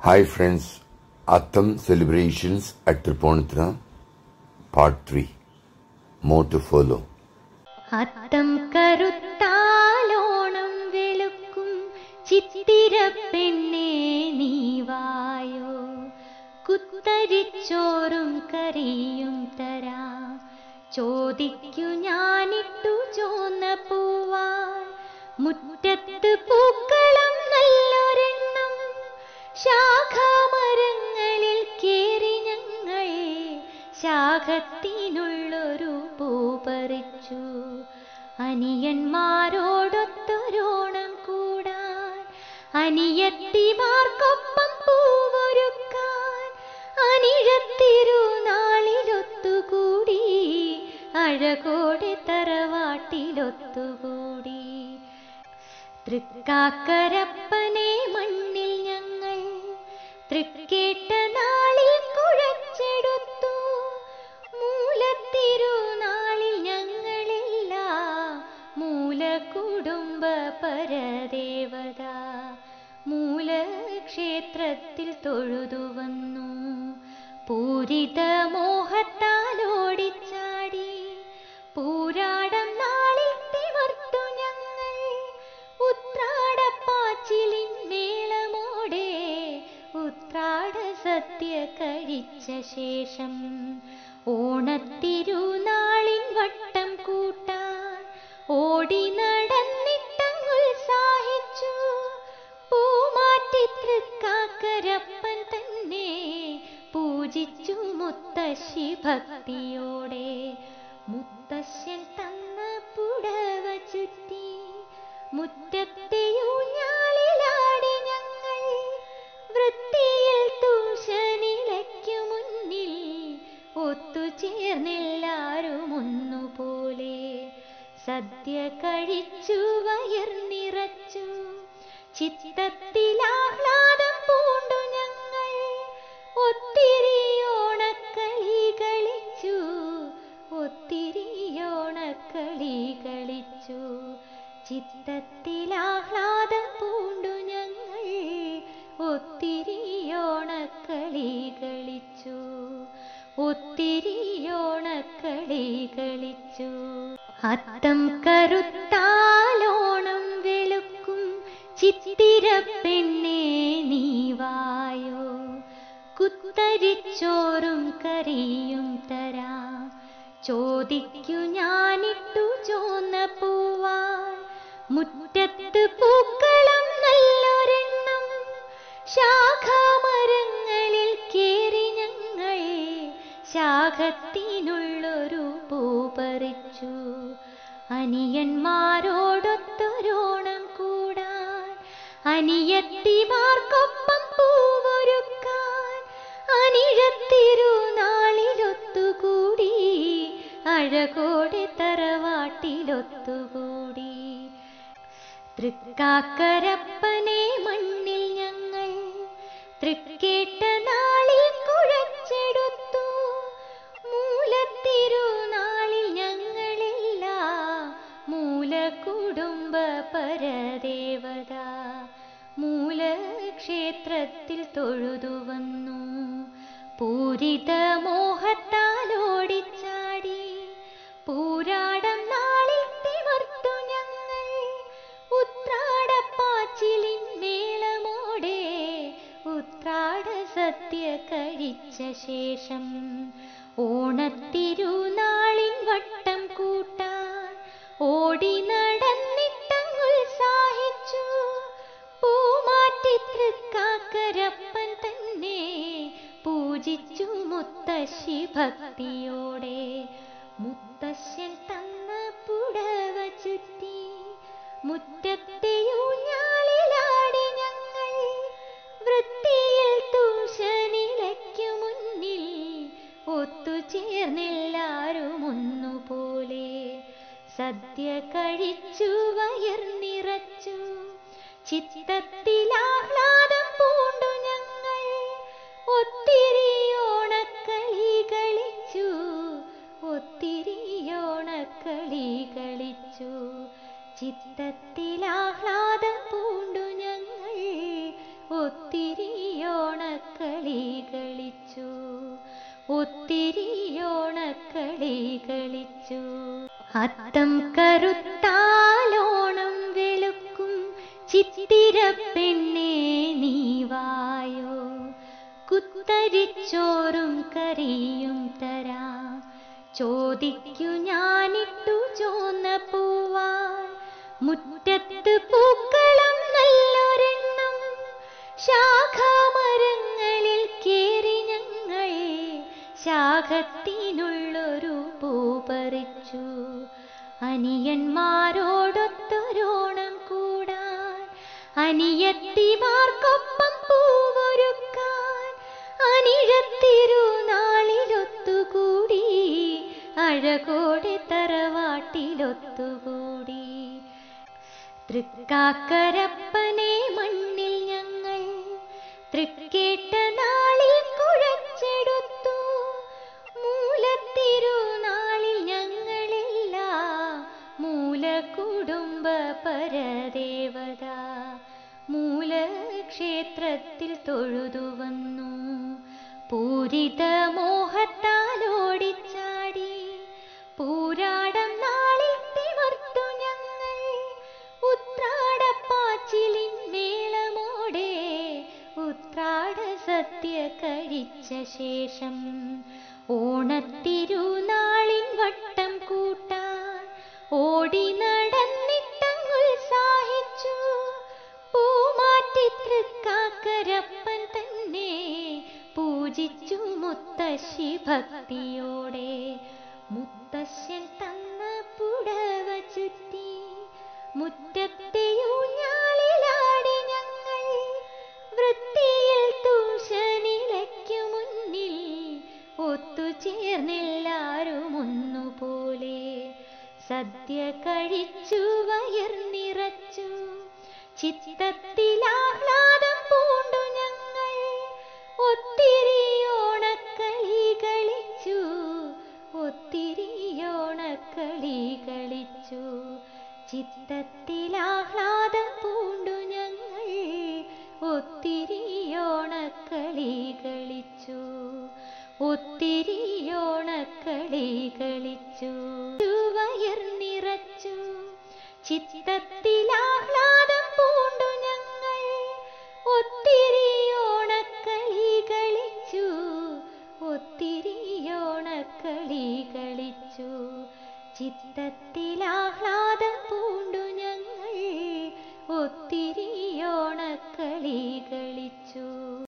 Hi friends, Atam celebrations at Triponitra, part 3. More to follow. അത്തം കറുത്താലോണം വെളുക്കും ചിത്തിര പെണ്ണേ നീവായോ കുത്തരിച്ചോറും കറിയും തരാ ചോദിക്കു ഞാനിട്ടു ചോന്ന പൂവാൻ മുറ്റത്ത് പൂക്കളം നല്ലൊരെണ്ണം ശാഖാമരങ്ങളിൽ കേറി ഞങ്ങൾ ശാഖത്തിനുള്ളൊരു പൂ പറിച്ചു അനിയന്മാരോടൊത്തൊരോണം കൂടാൻ അനിയത്തിമാർക്കൊപ്പം പൂവൊരുക്കാൻ അനിഴത്തിരുനാളിലൊത്തുകൂടി അഴകോടെ തറവാട്ടിലൊത്തുകൂടി തൃക്കാക്കരപ്പനെ മണ്ണിൽ ഞങ്ങൾ തൃക്കേട്ട നാളിൽ കുഴച്ചെടുത്തു മൂലത്തിരുനാളിൽ ഞങ്ങളെല്ലാം മൂലകുടുംബ പരദേവത മൂലക്ഷേത്രത്തിൽ തൊഴുതു വന്നു പൂരിത മോഹത്താലോടിച്ചാടി പൂരാടം നാളിൽ തിമർത്തു ഞങ്ങൾ ഉത്രാടപ്പാച്ചിലിൻ മേളമോടെ ഉത്രാട സദ്യ കഴിച്ച ശേഷം ഓണത്തിരുനാളിൻ വട്ടം കൂട്ടാൻ ഓടി നടന്നിട്ടങ്ങുത്സാഹിച്ചു പൂമാറ്റി തൃക്കാക്കരപ്പൻ തന്നെ പൂജിച്ചു മുത്തശ്ശി ഭക്തിയോടെ മുത്തശ്ശൻ തന്ന പുടവ ചുറ്റി മുറ്റത്തെയൂഞ്ഞാളിലാടി ഞങ്ങൾ വൃത്തിയിൽ തൂഷനിലയ്ക്കു മുന്നിൽ ഒത്തുചേർന്നെല്ലാരും ഒന്നുപോലെ സദ്യ കഴിച്ചു വയർ നിറച്ചു ചിത്തത്തിലാഹ്ലാദം പൂണ്ടു ഞങ്ങൾ ഒത്തിരി ഓണക്കളി കളിച്ചു ഒത്തിരി ഓണക്കളി കളിച്ചു ചിത്തത്തിലാഹ്ലാദം പൂണ്ടു ഞങ്ങൾ ഒത്തിരി ഓണക്കളി കളിച്ചു ഒത്തിരി ഓണക്കളി കളിച്ചു അത്തം കറുത്താലോണം വെളുക്കും ചിത്തിര പെണ്ണേ നീവായോ കുത്തരിച്ചോറും കറിയും തരാ ചോദിക്കു ഞാനിട്ടു ചോന്ന പൂവാൻ മുറ്റത്ത് പൂക്കളം നല്ലൊരെണ്ണം ശാഖാമരങ്ങളിൽ കേറി ഞങ്ങൾ ശാഖത്തിനുള്ളൊരു പൂ പറിച്ചു അനിയന്മാരോടൊത്തൊരോണം കൂടാൻ അനിയത്തിമാർക്കൊപ്പം പൂവൊരുക്കാൻ അനിഴത്തിരുനാളിലൊത്തുകൂടി അഴകോടെ തറവാട്ടിലൊത്തുകൂടി തൃക്കാക്കരപ്പനെ മണ്ണിൽ ഞങ്ങൾ തൃക്കേട്ട നാളിൽ കുഴച്ചെടുത്തു മൂലത്തിരുനാളിൽ ഞങ്ങളെല്ലാം മൂലകുടുംബ പരദേവത മൂലക്ഷേത്രത്തിൽ തൊഴുതു വന്നു പൂരിത മോഹത്താലോടിച്ചാടി പൂരാടം നാളിൽ തിമർത്തു ഞങ്ങൾ ഉത്രാടപ്പാച്ചിലിൻ മേളമോടെ ഉത്രാട സദ്യ കഴിച്ച ശേഷം ഓണത്തിരുനാളിൻ വട്ടം കൂട്ടാൻ ഓടി നടന്നിട്ടങ്ങുത്സാഹിച്ചു പൂമാറ്റി തൃക്കാക്കരപ്പൻ തന്നെ പൂജിച്ചു മുത്തശ്ശി ഭക്തിയോടെ മുത്തശ്ശൻ തന്ന പുടവ ചുറ്റി മുറ്റത്തെയൂഞ്ഞാളിലാടി ഞങ്ങൾ വൃത്തിയിൽ തൂഷനിലയ്ക്കു മുന്നിൽ ഒത്തുചേർന്നെല്ലാരും ഒന്നുപോലെ സദ്യ കഴിച്ചു വയർ നിറച്ചു ചിത്തത്തിലാഹ്ലാദം പൂണ്ടു ഞങ്ങൾ ഒത്തിരി ഓണക്കളി കളിച്ചു ഒത്തിരി ഓണക്കളി കളിച്ചു ചിത്തത്തിലാഹ്ലാദം പൂണ്ടു ഞങ്ങൾ ഒത്തിരി ഓണ ഓണക്കളി കളിച്ചു ഒത്തിരി ഓണക്കളി കളിച്ചു അത്തം കറുത്താലോണം വെളുക്കും ചിത്തിര പെണ്ണേ നീ വായോ കുത്തരിച്ചോറും കറിയും തരാം ചോദിക്കു ഞാനിട്ടു ചോന്ന പൂവാൻ മുറ്റത്ത് പൂക്കളം നല്ലൊരെണ്ണം ശാഖാമരങ്ങളിൽ കേറി ഞങ്ങൾ ശാഖത്തിനുള്ളൊരു പൂ പറിച്ചു അനിയന്മാരോടൊത്തൊരോണം കൂടാൻ അനിയത്തിമാർക്കൊപ്പം പൂവൊരുക്കാൻ അനിഴത്തിരുനാളിലൊത്തുകൂടി അഴകോടെ തറവാട്ടിലൊത്തുകൂടി തൃക്കാക്കരപ്പനെ മണ്ണിൽ ഞങ്ങൾ തൃക്കേട്ട നാളിൽ കുഴച്ചെടുത്തു മൂലത്തിരുനാളിൽ ഞങ്ങളെല്ലാം മൂലകുടുംബ പരദേവത മൂലക്ഷേത്രത്തിൽ തൊഴുതു വന്നു പൂരിത മോഹത്താലോടിച്ചാടി പൂരാടം നാളിൽ തിമർത്തു ഞങ്ങൾ ഉത്രാടപ്പാച്ചിലിൻ മേളമോടെ ഉത്രാട സദ്യ കഴിച്ച ശേഷം ഓണത്തിരുനാളിൻ വട്ടം കൂട്ടാൻ ഓടി നടന്നിട്ടങ്ങുത്സാഹിച്ചു പൂമാറ്റി തൃക്കാക്കരപ്പൻ തന്നെ പൂജിച്ചു മുത്തശ്ശി ഭക്തിയോടെ മുത്തശ്ശൻ തന്ന പുടവ ചുറ്റി മുറ്റത്തെ ഊഞ്ഞാലിലാടി ഞങ്ങൾ വൃത്തിയിൽ തൂഷനിലയ്ക്കു മുന്നിൽ ഒത്തുചേർന്നെല്ലാരും ഒന്നുപോലെ സദ്യ കഴിച്ചു വയർ നിറച്ചു ചിത്തത്തിലാഹ്ലാദം പൂണ്ടു ഞങ്ങൾ ഒത്തിരി ഓണക്കളി കളിച്ചു ഒത്തിരി ഓണക്കളി കളിച്ചു ചിത്തത്തിലാഹ്ലാദം പൂണ്ടു ഞങ്ങൾ ഒത്തിരി ഓണക്കളി കളിച്ചു ഒത്തിരി ഓണക്കളി കളിച്ചു വയർ നിറച്ചു ചിത്തത്തിലാ